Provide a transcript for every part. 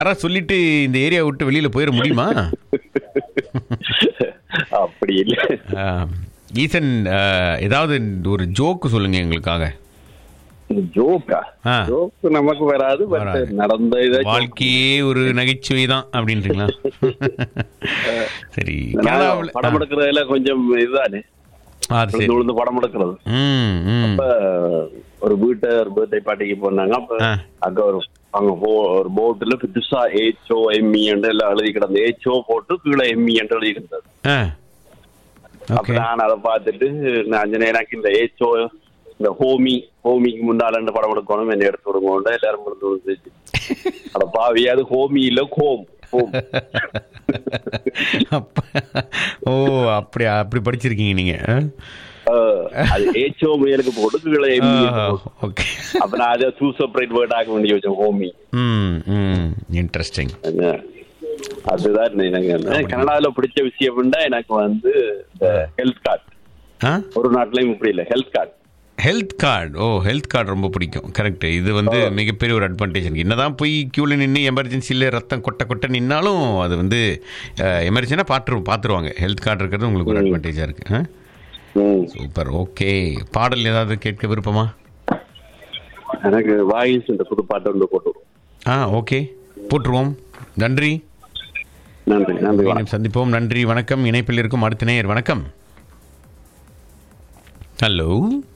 யாராவது சொல்லிட்டு இந்த ஏரியா விட்டு வெளியில போயிட முடியுமா அப்படி இல்ல ஆ, ஈசன் ஆ, ஏதாவது ஒரு ஜோக்கு சொல்லுங்க எங்களுக்காக ஜோக்கா ஆ. ஜோக் நமக்கு வராது பட் வராது. நடந்த இதை வாழ்க்கையே ஒரு நகைச்சுவை தான் அப்படின்றீங்களா சரி நான் கனடாவுல- படம் எடுக்கிறதுல கொஞ்சம் இதுதானே ஆ, அது சரி விழுந்து விழுந்து படம் எடுக்கிறது ம் ம் அப்ப ஒரு வீட்டை ஒரு பர்த்டே பார்ட்டிக்கு போனாங்க அப்ப ஆ. அங்க ஒரு அங்க போ ஒரு போட்டுல புதுசா ஏச்சோ எம்மி என்று எல்லாம் எழுதி கிடந்த ஏச்சோ போட்டு கீழே எம்மி என்று எழுதி இருந்தது ஆ அப்ப ஓகே நான் அதை பார்த்துட்டு நான் சொன்னேன், எனக்கு இந்த ஏச்சோ இந்த ஹோமி ஹோமிக்கு முன்னால இந்த படம் எடுக்கணும் என்ன எடுத்து விடுங்க எல்லாரும் முடிந்து விழுந்துச்சு அட பாவி அது ஹோமி இல்ல ஹோம் ஹோம் அப்ப ஓ அப்படி அப்படி படிச்சிருக்கீங்க நீங்க அது ஏச்சோ முயலுக்கு போட்டு கீழே எம்மி ஓகே அப்ப நான் அதை டூ செப்பரேட் வேர்ட் ஆக வேண்டிய வச்சேன் ஹோமி ம் ம் இன்ட்ரெஸ்டிங் என்ன, அதுதான் எனக்கு என்ன. கனடால பிடிச்ச விஷயம்னா எனக்கு வந்து இந்த ஹெல்த் கார்டு ஆ ஒரு நாட்டிலையும் இப்படி இல்லை health card health card oh health card ரொம்ப பிடிக்கும் கரெக்ட் இது வந்து மிகப்பெரிய ஒரு அட்வான்டேஜ் இருக்கு என்னதான் போய் கியூவில் நின்று எமர்ஜென்சியில் ரத்தம் கொட்ட கொட்ட நின்னாலும் அது வந்து எமர்ஜென்சியாக பார்த்துரு பார்த்துருவாங்க ஹெல்த் கார்டு இருக்கிறது உங்களுக்கு ஒரு அட்வான்டேஜாக இருக்கு ஆ ம். சூப்பர் ஓகே பாடல் ஏதாவது கேட்க விருப்பமா எனக்கு வாயிஸ் இந்த புது பாட்டு வந்து போட்டு விடு. ஆ ஓகே போட்டுருவோம் நன்றி நன்றி நன்றி வணக்கம் மீண்டும் சந்திப்போம் நன்றி வணக்கம் இணைப்பில் இருக்கும் அடுத்த நேயர் வணக்கம் hello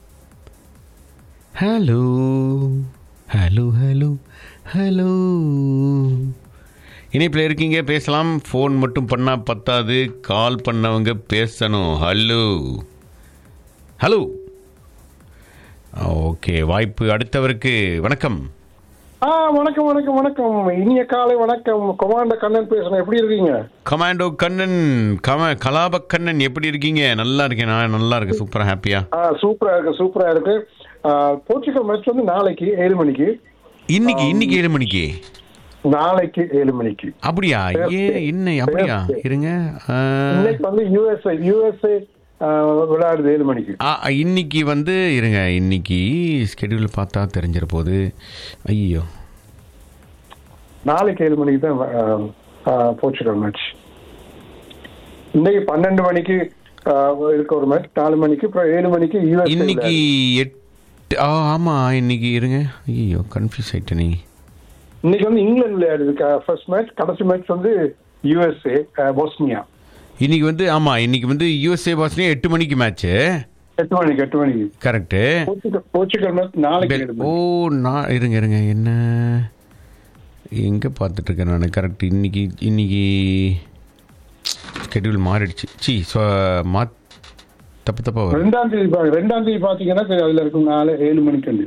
hello hello hello hello இணைப்பில் இருக்கீங்க பேசலாம் ஃபோன் மட்டும் பண்ணால் பத்தாது கால் பண்ணவங்க பேசணும் ஹலோ ஹலோ ஓகே வாய்ப்பு அடுத்தவருக்கு வணக்கம் ஆ வணக்கம் வணக்கம் வணக்கம் இனிய காலை வணக்கம் கொமாண்ட கண்ணன் பேசுறேன் எப்படி இருக்கீங்க கமாண்டோ கண்ணன் கம கலாப கண்ணன் எப்படி இருக்கீங்க நல்லா இருக்கேன் நான் நல்லா இருக்கேன் சூப்பரா ஹாப்பியா ஆ சூப்பரா இருக்கு சூப்பரா இருக்கு ஆ, போர்ச்சுகல் மேட்ச் வந்து நாளைக்கு ஏழு மணிக்கு இன்னைக்கு இன்னைக்கு ஏழு மணிக்கு நாளைக்கு ஏழு மணிக்கு அப்படியா ஏ என்ன அப்படியா இருங்க ஆ, இன்னைக்கு வந்து யூஎஸ்ஏ யூஎஸ்ஏ விளையாடுது ஏழு மணிக்கு ஆ, இன்னைக்கு வந்து இருங்க இன்னைக்கு ஸ்கெடியூல் பார்த்தா தெரிஞ்சிட போகுது ஐயோ நாளைக்கு ஏழு மணிக்கு தான் ஆ, ஆ, போர்ச்சுகல் மேட்ச் இன்னைக்கு பன்னெண்டு மணிக்கு ஆ, இருக்க ஒரு மேட்ச் நாலு மணிக்கு அப்புறம் ஏழு மணிக்கு யூஎஸ்ஏ இன்னைக்கு எட்டு ஆ ஆமா இன்னைக்கு இருங்க ஐயோ கன்ஃபியூஸ் ஆயிட்டேன் நீ இன்னைக்கு வந்து இங்கிலாந்து விளையாடுது ஃபர்ஸ்ட் மேட்ச் கடைசி மேட்ச் வந்து யூஎஸ்ஏ போஸ்னியா இன்னைக்கு வந்து ஆமா இன்னைக்கு வந்து யூஎஸ்ஏ பாஸ்னியா எட்டு மணிக்கு மேட்ச்சு எட்டு மணிக்கு எட்டு மணிக்கு கரெக்டு போர்ச்சுகல் போர்ச்சுகல் மேட்ச் நாளைக்கு ஏழு ஓ மணிக்கு. நான் இருங்க இருங்க என்ன எங்கே பார்த்துட்டு இருக்கேன் நான் கரெக்ட் இன்னைக்கு இன்னைக்கு ஸ்கெடியூல் மாறிடுச்சு சி ஸோ மா தப்பு தப்பா வரும் ரெண்டாம் தேதி பா- ரெண்டாம் தேதி பாத்தீங்கன்னா சரி, அதுல இருக்கும் நாலு ஏழு மணிக்கு வந்து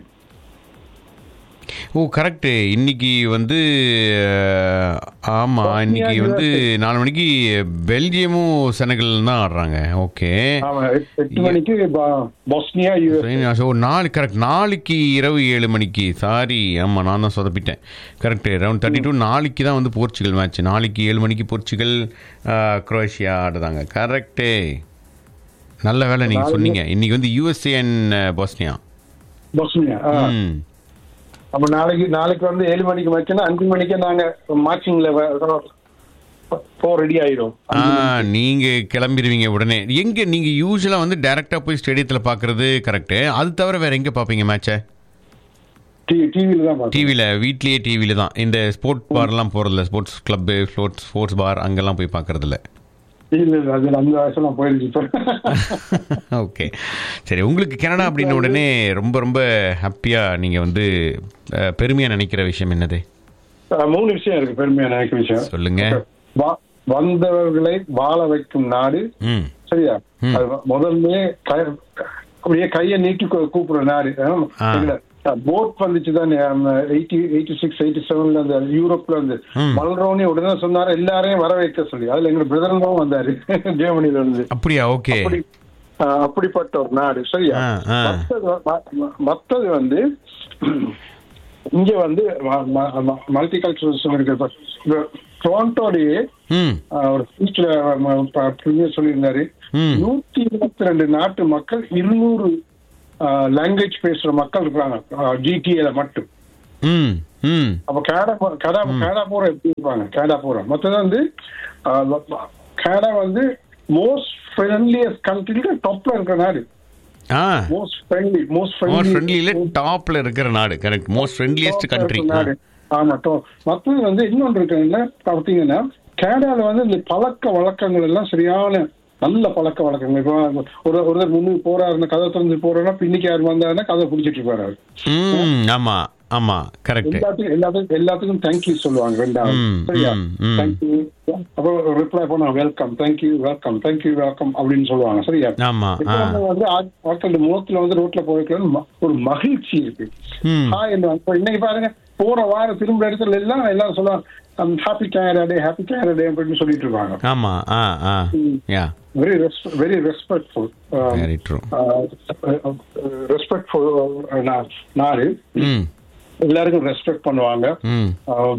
ஓ கரெக்டு இன்னைக்கு வந்து அஹ், ஆமா இன்னைக்கு வந்து நாலு மணிக்கு பெல்ஜியமும் செனகல் தான் ஆடுறாங்க ஓகே ஆமா எட்- எட்டு மணிக்கு பா- பொஸ்னியா யூஎஸ் ஓ நாலு கரெக்ட் நாளைக்கு இரவு ஏழு மணிக்கு சாரி ஆமாம் நான் தான் சொதப்பிட்டேன் கரெக்ட் ரவுண்ட் தேர்ட்டி டூ நாளைக்கு தான் வந்து போர்ச்சுகல் மேட்ச் நாளைக்கு ஏழு மணிக்கு போர்ச்சுகல் ஆஹ், குரோஷியா ஆடுதாங்க கரெக்டே நல்ல வேலை நீங்கள் சொன்னீங்க இன்னைக்கு வந்து யூஎஸ்ஏ அண்ட் பாஸ்னியா பொஸ்னியா ஆ. ம் அப்ப நாளைக்கு நாளைக்கு வந்து ஏழு மணிக்கு மேட்ச்னா அஞ்சு மணிக்கு நாங்க மார்ச்சிங்ல போ ரெடி ஆயிரும் ஆ நீங்கள் கிளம்பிடுவீங்க உடனே எங்கே நீங்கள் யூஸ்வலாக வந்து டைரெக்டாக போய் ஸ்டேடியத்தில் பார்க்குறது கரெக்டு அது தவிர வேறு எங்கே பார்ப்பீங்க மேட்சை டிவியில தான் பாத்தோம் டிவியில் வீட்லேயே டிவியில் தான் இந்த ஸ்போர்ட் பார்லாம் போகிறதில்ல sports club sports sports bar அங்கெல்லாம் போய் பார்க்குறதில்ல இல்ல இல்ல அது அந்த வயசுலாம் போயிருச்சு இப்ப ஓகே சரி உங்களுக்கு கனடா அப்படின்ன உடனே ரொம்ப ரொம்ப ஹாப்பியாக நீங்கள் வந்து பெருமையாக நினைக்கிற விஷயம் என்னது ஆ, மூணு விஷயம் இருக்கு பெருமையா நினைக்க விஷயம் சொல்லுங்க வா- வந்தவர்களை வாழ வைக்கும் நாடு ம் சரியா அது முதல்ல கை- அப்படியே கையை நீட்டி கூ- கூப்பிடுற நாடு ஆ. போட் வந்துச்சு தானே எயிட்டி எயிட்டி சிக்ஸ் எயிட்டி செவன்ல அந்த யூரோப்ல இருந்து மல்ரோனி உடனே சொன்னாரு எல்லாரையும் வர வைக்க சொல்லி அதுல எங்க பிரதரும் வந்தாரு ஜெர்மனில இருந்து அப்படியா ஓகே அப்படி ஆ, அப்படிப்பட்ட ஒரு நாடு சரியா ஆ, ஆ. மத்தது வ- ம- ம- மத்தது வந்து இங்க வந்து மல்டி கல்ச்சரல் இருக்கு டொரண்டோலயே ம் ஆஹ் ஒரு ஸ்பீச்ல பிரீமியர் சொல்லியிருந்தாரு ம். நூத்தி இருபத்தி ரெண்டு நாட்டு மக்கள் இருநூறு லாங்குவேஜ் பேசுற மக்கள் இருக்கிறாங்க ஜிடிஏல மட்டும் ம் ம் அப்ப கனடா போ- கனடா கனடா போற எப்படி இருப்பாங்க கனடா போற மற்றது வந்து ஆஹ், வ- வ- கனடா வந்து மோஸ்ட் ஃப்ரெண்ட்லியஸ்ட் கண்ட்ரில டாப்ல இருக்கிற நாடு ஆ most friendly most most friendly ஃப்ரெண்ட்லியில் டாப்ல இருக்கிற நாடு கரெக்ட் மோஸ்ட் ஃப்ரெண்ட்லியஸ்ட் கண்ட்ரி ஆமா டோ மற்றது வந்து இன்னொன்று இருக்குன்னா பார்த்தீங்கன்னா கனடால வந்து இந்த பழக்க வழக்கங்கள் எல்லாம் சரியான நல்ல பழக்க வழக்கங்கள் இப்போ ஒரு ஒருத்தர் முன்னுக்கு போறாருன்னா கதை திறந்து போறாருன்னா பின்னிக்கு யார் வந்தாருன்னா கதை பிடிச்சிட்டு இருப்பாரு ம் ஆமா ஆமா கரெக்ட் எல்லாத்துக்கும் எல்லாத்துக்கும் எல்லாத்துக்கும் தேங்க்யூ சொல்லுவாங்க ரெண்டாவது ம், சரியா ம், ம். தேங்க்யூ அப்புறம் ரிப்ளை பண்ண welcome thank you welcome thank you welcome அப்படின்னு சொல்லுவாங்க சரியா ஆமா இப்ப ஆ நம்ம வந்து ஆட்கள் முகத்துல வந்து ரோட்ல போய்க்கலாம் ம- ஒரு மகிழ்ச்சி இருக்கு ம் ஹாய் என்று இப்ப இன்னைக்கு பாருங்க போற வாரம் திரும்ப இடத்துல எல்லாம் எல்லாரும் சொல்லுவாங்க happy Canada day happy Canada day அப்படின்னு சொல்லிட்டு இருப்பாங்க ஆமா ஆ ஆ yeah very very respectful very true respectful நாடு ம் எல்லாருக்கும் ரெஸ்பெக்ட் பண்ணுவாங்க ம் ஆஹ்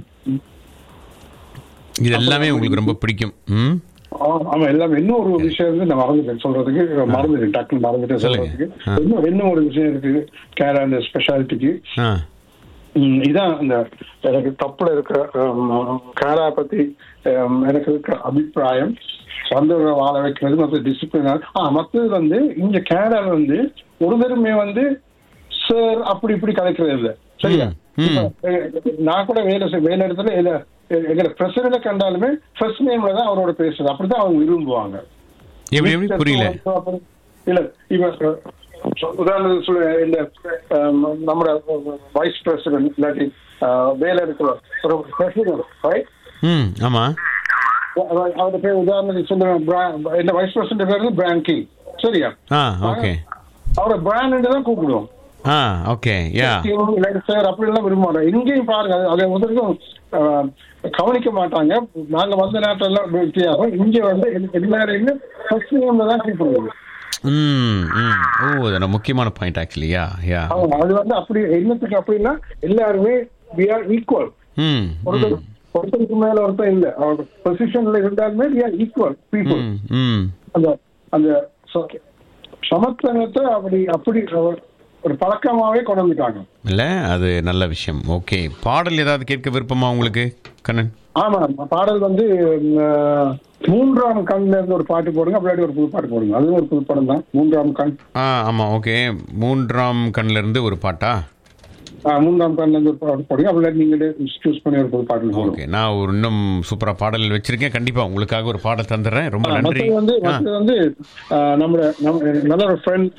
இது எல்லாமே உங்களுக்கு ரொம்ப பிடிக்கும் ம் ஆ- ஆமா எல்லாம் இன்னும் ஒரு விஷயம் வந்து நான் மறந்துட்டேன் சொல்றதுக்கு மறந்துட்டேன் டக்குன்னு மறந்துட்டேன் சொல்லுங்க. சொல்றதுக்கு ஆ. இன்னும் இன்னும் ஒரு விஷயம் இருக்கு கேரா அந்த ஸ்பெஷாலிட்டிக்கு ஆ ம், இதான் இந்த எனக்கு தப்புல இருக்கிற கேரா பத்தி ஹம், எனக்கு இருக்கிற அபிப்பிராயம் சந்தோஷ வாழ வைக்கிறது மற்ற டிசிப்ளின் ஆ மற்றது வந்து இங்க கேரளால வந்து ஒரு தருமே வந்து சார் அப்படி இப்படி கலைக்கிறது இல்ல சரியா ம், ம். இப்ப, அஹ், நான் கூட வேலை செய்- வேலை இடத்துல இல்ல எங்களை பிரசிடண்ட கண்டாலுமே ஃபர்ஸ்ட் நேம்ல தான் அவரோட பேசுறது அப்படிதான் அவங்க விரும்புவாங்க எப்படி எப்படி புரியல இல்ல இவன் உதாரணத்துக்கு சொல்ல இந்த ஆம், நம்மட வைஸ் பிரசிடென்ட் இல்லாட்டி ஆ, வேலை இருக்கிற ஒரு பிரசிடென்ட் ரைட் ம் ஆமா அவரோட பேர் உதாரணத்துக்கு சொல்லுவேன் இந்த வைஸ் பிரசிடென்ட் பேர் வந்து பிராண்ட் கிங் சரியா ஆ ஓகே அவரை பிராண்ட் தான் கூப்பிடுவோம் ஆ ஓகே யா இல்லாட்டி சார் அப்படி எல்லாம் விரும்ப மாட்டோம் இங்கேயும் பாருங்க அது- அதை முதலுக்கும் ஆ, கவனிக்க மாட்டாங்க நாங்க வந்த நேரத்துல எல்லாம் வித்தியாசம் இங்க வந்து எல்லாரையுமே ஃபர்ஸ்ட் நேம்ல தான் கூப்பிடுவோம் ம் ம் ஓ அது முக்கியமான பாயிண்ட் ஆக்சுவலி யா யா ஆமா, அது வந்து அப்படி என்னத்துக்கு அப்படின்னா எல்லாருமே we are ஈக்குவல் ம் ஒருத்தர் ஒருத்தருக்கு மேல ஒருத்தர் இல்ல அவர் பொசிஷன்ல இருந்தாலுமே we are ஈக்குவல் பீப்புள் ம் ம் அந்த அந்த ச- சமத்துவத்தை அப்படி அப்படி ஒரு- ஒரு பழக்கமாவே கொண்டு வந்துட்டாங்க இல்ல அது நல்ல விஷயம் ஓகே பாடல் ஏதாவது கேட்க விருப்பமா உங்களுக்கு கண்ணன் ஆமா பாடல் வந்து ம், மூன்றாம் கண்ல இருந்து ஒரு பாட்டு போடுங்க அப்படி ஒரு புது பாட்டு போடுங்க அதுவும் ஒரு புது படம் தான் மூன்றாம் கண் ஆ ஆமா ஓகே மூன்றாம் கண்ல இருந்து ஒரு பாட்டா ஆ, மூன்றாம் கண்ல இருந்து ஒரு பாட்டு போடுங்க அப்படி நீங்களே சூஸ் பண்ணி ஒரு புது பாட்டு போடுங்க ஓகே நான் ஒரு இன்னும் சூப்பரா பாடல் வச்சிருக்கேன் கண்டிப்பா உங்களுக்காக ஒரு பாடல் தந்துடுறேன் ரொம்ப நன்றி மற்றது வந்து ஆ, மற்றது வந்து ஆஹ், நம்மளோட நம்ம நல்ல ஒரு ஃப்ரெண்ட்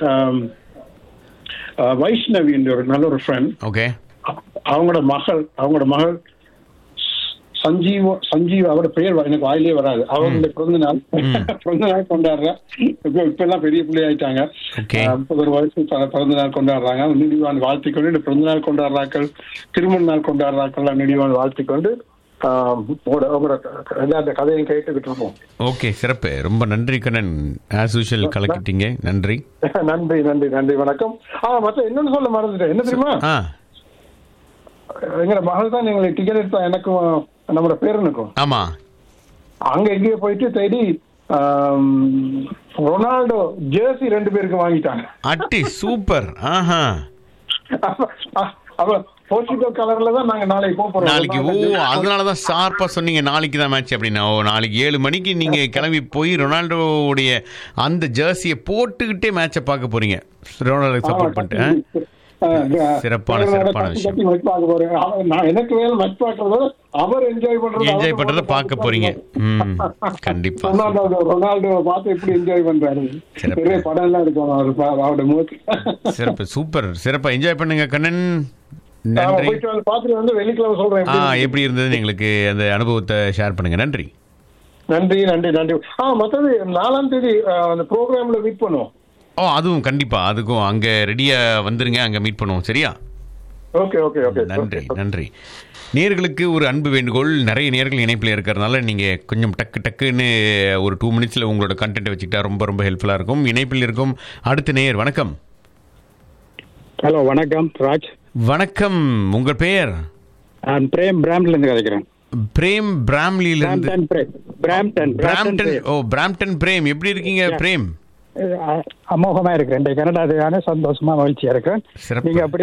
வைஷ்ணவி என்ற ஒரு நல்ல ஒரு ஃப்ரெண்ட் ஓகே அவங்களோட மகள் அவங்களோட மகள் சஞ்சீவ சஞ்சீவ் அவரோட பெயர் வ- எனக்கு வாயிலே வராது அவங்களுடைய பிறந்த நாள் பிறந்த நாள் கொண்டாடுற இப்போ இப்ப எல்லாம் பெரிய பிள்ளை ஆயிட்டாங்க Okay. ஆஹ், முப்பது வயசு ப- பிறந்த நாள் கொண்டாடுறாங்க நிடிவான் வாழ்த்திக்கொண்டு இந்த பிறந்த நாள் கொண்டாடுறாக்கள் திருமண நாள் கொண்டாடுறாக்கள் நிடிவான் வாழ்த்திக்கொண்டு ஆஹ், உங்களோட- உங்களோட எல்லா அந்த கதையும் கேட்டுக்கிட்டு இருப்போம் ஓகே சிறப்பு ரொம்ப நன்றி கண்ணன் ஆஸ் யூஷுவல் கலக்கிட்டீங்க நன்றி நன்றி நன்றி நன்றி வணக்கம் ஆ மத்த என்னன்னு சொல்ல மறந்துட்டேன் என்ன தெரியுமா ஆ எங்க மகள் தான் எங்களை டிக்கெட் எடுத்தா எனக்கும் நம்மளோட பேரனுக்கும் ஆமா அங்க எங்கேயோ போயிட்டு தேடி ஆம், ரொனால்டோ ஜெர்சி ரெண்டு பேருக்கு வாங்கிட்டாங்க அட்டி சூப்பர் ஆஹா அப்ப- அ- அப்ப போர்ச்சுகல் கலர்ல தான் நாங்க நாளைக்கு போக போறோம் நாளைக்கு ஓ ரொனால்டோ jersey. அதனால தான் ஷார்ப்பாக சொன்னீங்க நாளைக்கு தான் மேட்ச் அப்படின்னா ஓ நாளைக்கு ஏழு மணிக்கு நீங்கள் கிளம்பி போய் ரொனால்டோவுடைய அந்த ஜெர்சியை போட்டுக்கிட்டே மேட்சை பார்க்க போறீங்க ரொனால்டோ ஆமா, சப்போர்ட் பண்ணிட்டு ஆ? ஆ, ஆ, சிறப்பான, பேரனோட சிறப்பான கத்தி விஷயம். கத்தி match பார்க்க போறேன். அவ- நான் எனக்கு வேலை மேட்ச் பார்க்கறத அவர் என்ஜாய் பண்றது என்ஜாய் அவர் பண்றதை பார்க்க போறீங்க ம் கண்டிப்பா ரொனால்டோ ரொனால்டோ பார்த்து எப்படி என்ஜாய் பண்றாரு சிறப்பு. நிறைய படம் எல்லாம் இருக்கும் அவர் பா- அவரோட முகத்து சிறப்பு சூப்பர் சிறப்பா என்ஜாய் பண்ணுங்க கண்ணன் ஆமா, நன்றி போயிட்டு வந்து பார்த்துட்டு வந்து வெள்ளிக்கிழமை சொல்றேன் ஆ எப்படி எப்படி இருந்ததுன்னு எங்களுக்கு அந்த அனுபவத்தை ஷேர் பண்ணுங்க நன்றி நன்றி நன்றி நன்றி ஆ மத்தது நாலாம் தேதி ஆ, அந்த ப்ரோக்ராம்ல மீட் பண்ணுவோம் ஓ அதுவும் கண்டிப்பா அதுக்கும் அங்க ரெடியா வந்துருங்க அங்க மீட் பண்ணுவோம் சரியா ஓகே ஓகே ஓகே நன்றி நன்றி நேர்களுக்கு ஒரு அன்பு வேண்டுகோள் நிறைய நேர்கள் இணைப்பில் இருக்கிறதுனால நீங்கள் கொஞ்சம் டக்கு டக்குன்னு ஒரு டூ மினிட்ஸில் உங்களோட கண்டென்ட்டை வச்சுக்கிட்டா ரொம்ப ரொம்ப ஹெல்ப்ஃபுல்லாக இருக்கும் இணைப்பில் இருக்கும் அடுத்த நேயர் வணக்கம் ஹலோ வணக்கம் ராஜ் வணக்கம் உங்கள் பெயர் நான் பிரேம் பிராம்ட்ல இருந்து கதைக்கிறேன் பிரேம் பிராம்லியிலிருந்து Brampton Prem Brampton Brampton oh Brampton Prem எப்படி இருக்கீங்க பிரேம் அஹ், அமோகமா இருக்கிறேன் இந்த கனடா தேவையான சந்தோஷமா மகிழ்ச்சியா இருக்கிறேன் சிறப்பு. நீங்க அப்படி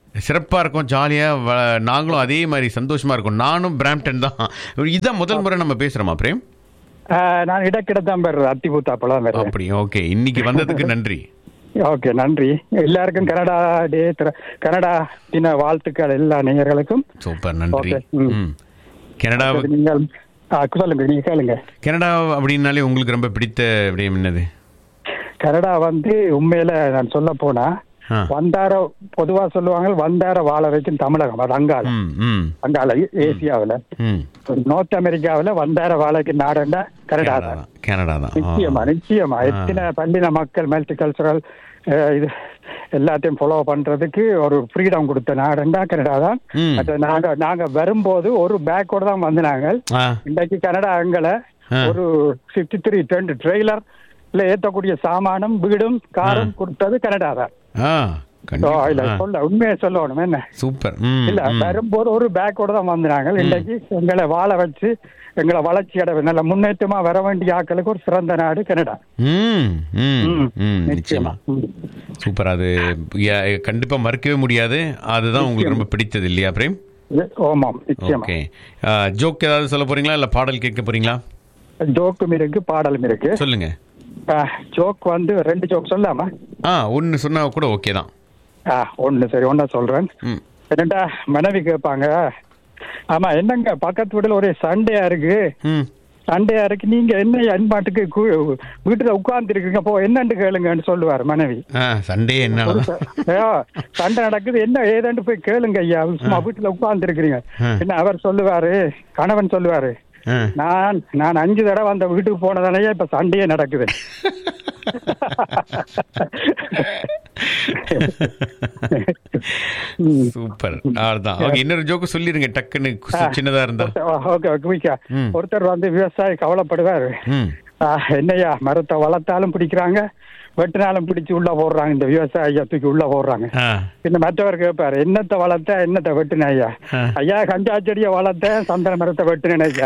சிறப்பாக இருக்கும் ஜாலியாக நாங்களும் அதே மாதிரி சந்தோஷமாக இருக்கும் நானும் பிராம்டன் தான் இதுதான் முதல் முறை நம்ம பேசுகிறோமா பிரேம் ஆஹ், நான் இடக்கிட தான் பேர் அத்திபூத்தாப்பெல்லாம் பேர் அப்படி ஓகே இன்னைக்கு வந்ததுக்கு நன்றி ஓகே நன்றி எல்லாருக்கும் கனடா டே திர- கனடா தின வாழ்த்துக்கள் எல்லா நேயர்களுக்கும் சூப்பர் நன்றி Okay, ம். ம் கனடா சரி, நீங்கள் ஆ, சொல்லுங்க நீங்க கேளுங்க கனடா அப்படின்னாலே உங்களுக்கு ரொம்ப பிடித்த விடயம் என்னது கனடா வந்து உண்மையில நான் சொல்ல போனா ஆ. வந்தார பொதுவா சொல்லுவாங்க வந்தார வாழ வைக்கும் தமிழகம் அது அங்கால ம் ம் அங்கால ஏசியாவுல ம் நார்த் அமெரிக்காவுல வந்தார வாழ வைக்கும் நாடுண்டா கனடா கனடா தான் தான் கனடா தான் ஆ. நிச்சயமா நிச்சயமா எத்தனை பள்ளின மக்கள் மல்டி கல்ச்சரல் இது எல்லாத்தையும் ஃபாலோ பண்றதுக்கு ஒரு ஃப்ரீடம் கொடுத்த நாடுண்டா கனடா தான் ம். மற்ற நாங்க நாங்க வரும்போது ஒரு பேக்கோட தான் வந்து நாங்கள் ஆ இன்றைக்கு கனடா அங்கல ஆ. ஒரு பிப்டி த்ரீ டுவெண்ட்டி ட்ரெய்லர்ல ஏத்தக்கூடிய சாமானும் வீடும் காரும் கொடுத்தது கனடா தான் ஆ So, இல்ல கண்டிப்பா ஆ. சொல்ல உண்மையை சொல்லணும் என்ன சூப்பர் ம் இல்ல ம். வரும்போது ஒரு பேக்கோட தான் வந்து நாங்கள் இன்றைக்கு எங்களை வாழ வச்சு எங்களை வளர்ச்சி அடைய நல்ல முன்னேற்றமா வர வேண்டிய ஆட்களுக்கு ஒரு சிறந்த நாடு கனடா ம் ம் ம், ம் நிச்சயமா ம். சூப்பர் அது யா- கண்டிப்பா மறக்கவே முடியாது அதுதான் உங்களுக்கு ரொம்ப பிடித்தது இல்லையா பிரேம் இது- ஆமாம் நிச்சயமா ஓகே ஜோக் ஏதாவது சொல்ல போறீங்களா இல்ல பாடல் கேட்க போறீங்களா ஜோக்கும் இருக்கு பாடலும் இருக்கு சொல்லுங்க ஜோக் வந்து ரெண்டு ஜோக் சொல்லாமா ஆ ஒன்னு சொன்னா கூட ஓகே தான் ஆ, ஒண்ணு சரி ஒண்ணு சொல்றேன் ம் என்னடா மனைவி கேட்பாங்க ஆமா என்னங்க பக்கத்து வீட்டுல ஒரே சண்டையா இருக்கு ம் சண்டையா இருக்கு நீங்க என்ன அன்பாட்டுக்கு கு- வீட்டுல உட்கார்ந்து இருக்கீங்க போ என்னன்னு கேளுங்கன்னு சொல்லுவார் மனைவி ஆ சண்டே என்ன ஐயோ, சண்டை நடக்குது என்ன ஏதாண்டு போய் கேளுங்க ஐயா சும்மா வீட்டுல உட்கார்ந்து இருக்கிறீங்க ஆ. என்ன அவர் சொல்லுவாரு கணவன் சொல்லுவாரு ஆ. நான் நான் அஞ்சு தடவை அந்த வீட்டுக்கு போனதாலேயே இப்ப சண்டையே நடக்குது ம். சூப்பர் அதான் ஓகே இன்னொரு ஜோக்கு சொல்லிருங்க டக்குன்னு கு- சின்னதா இருந்தா ஓகே ஓகே குயிக்கா ம். ஒருத்தர் வந்து விவசாயி கவலைப்படுவார் ம் ஆ, என்னய்யா மரத்தை வளர்த்தாலும் பிடிக்கிறாங்க வெட்டினாலும் பிடிச்சு உள்ள போடுறாங்க இந்த விவசாயிய தூக்கி உள்ள போடுறாங்க ஆ இந்த மற்றவர் கேட்பாரு என்னத்தை வளர்த்த என்னத்தை வெட்டின ஐயா ஆ. ஐயா கஞ்சா செடியை வளர்த்தேன் சந்தன மரத்தை வெட்டினேன் ஐயா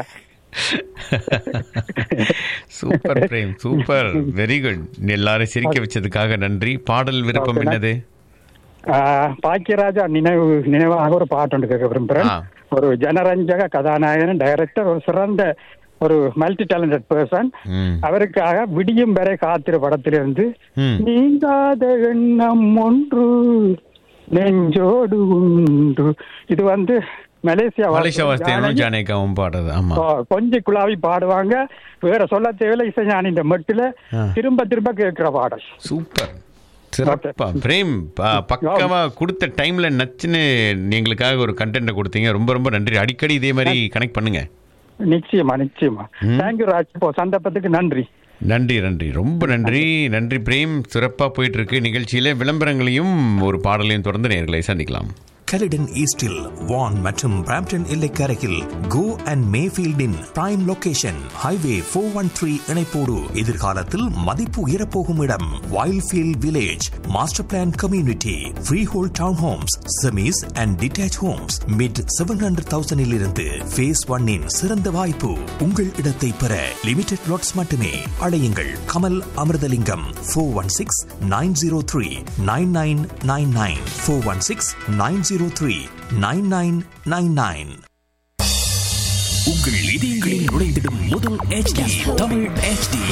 super Prem super very good எல்லாரும் சிரிக்க வச்சதுக்காக நன்றி பாடல் விருப்பம் Okay, என்னது ஆ, பாக்கியராஜா நினைவு நினைவாக ஒரு பாட்டு ஒன்று கேட்க விரும்புறேன் ஆ. ஒரு ஜனரஞ்சக கதாநாயகன் டைரக்டர் ஒரு சிறந்த ஒரு மல்டி டேலண்டட் பர்சன் ம் அவருக்காக விடியும் வரை காத்திரு படத்திலிருந்து ம் நீங்காத எண்ணம் ஒன்று நெஞ்சோடு உண்டு இது வந்து மலேசியா மலேசியா வாஸ்தேனும் ஜானகி, ஜானேகாவும் பாடுறது ஆமா ஆ, கொஞ்சம் குழாவி பாடுவாங்க வேற சொல்ல தேவையில்ல இசைஞானி இந்த மெட்டுல ஆ. திரும்ப திரும்ப கேட்கிற பாடல் சூப்பர் சிறப்பா பிரேம் ப- பக்காவா கொடுத்த டைம்ல நச்சுன்னு எங்களுக்காக ஒரு கண்டென்ட் கொடுத்தீங்க ரொம்ப ரொம்ப நன்றி அடிக்கடி இதே மாதிரி கனெக்ட் பண்ணுங்க நிச்சயமா நிச்சயமா தேங்க்யூ ராஜ் இப்போ சந்தர்ப்பத்துக்கு நன்றி நன்றி நன்றி ரொம்ப நன்றி நன்றி பிரேம் சிறப்பா போயிட்டு இருக்கு நிகழ்ச்சியில விளம்பரங்களையும் ஒரு பாடலையும் தொடர்ந்து நேர்களை சந்திக்கலாம் கலிடன் ஈஸ்டில் வான் மற்றும் பிராம்டன் எல்லைக்கரையில் கோ அண்ட் மேஃபீல்டின் prime location highway four one three இணைப்போடு எதிர்காலத்தில் மதிப்பு உயரப்போகும் இடம் Wildfield village master plan community freehold town homes semis and detached homes mid seven hundred தௌசண்டில் இருந்து ஃபேஸ் ஒன்னின் சிறந்த வாய்ப்பு உங்கள் இடத்தை பெற லிமிடெட் லாட்ஸ் மட்டுமே அழையுங்கள் Kamal Amirthalingam four one six nine zero three nine nine nine nine four one six nine zero three nine nine nine nine உங்கள் இதயங்களில் நுழைந்திடும் முதல் HD தமிழ் HD